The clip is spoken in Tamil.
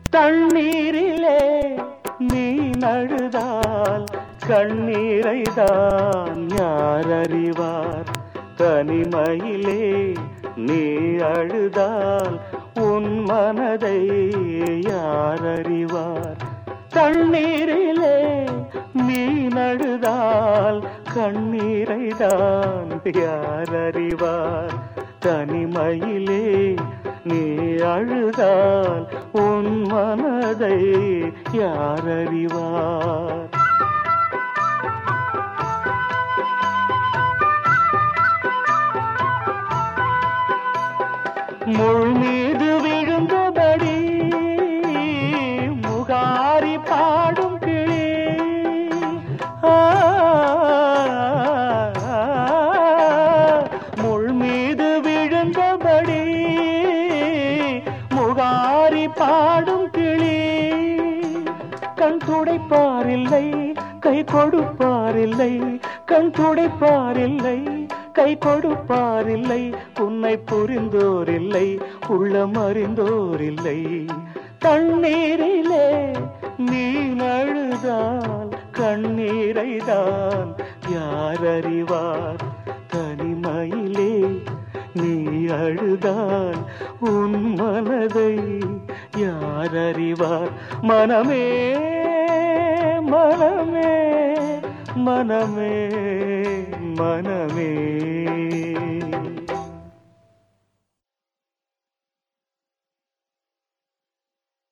தண்ணீரிலே நீ நழுதால் கண்ணீரை தான் யார் அறிவார் தனிமையிலே நீ அழுதால் உன் மனதை யார் அறிவார் தண்ணீரிலே நீ நழுதால் கண்ணீரை தான் யார் அறிவார் தனிமையிலே நீ அழுதால் உன் மனதை யார் அறிவார் முள் மீது விழுந்தபடி முகாரி பாடும் கிளி ஆ, முள் மீது விழுந்தபடி முகாரி பாடும் கிளி கண் துடைப்பாரில்லை கை கொடுப்பாரில்லை கண் துடைப்பாரில்லை கை கொடுப்பாரில்லை உன்னை புரிந்தோரில்லை உள்ளம் அறிந்தோரில்லை தண்ணீரிலே நீ நழுதால் கண்ணீரை தான் யார் அறிவார் தனிமையிலே நீ அழுதால் உன் மனதை யார் அறிவார் மனமே மனமே மனமே மனமே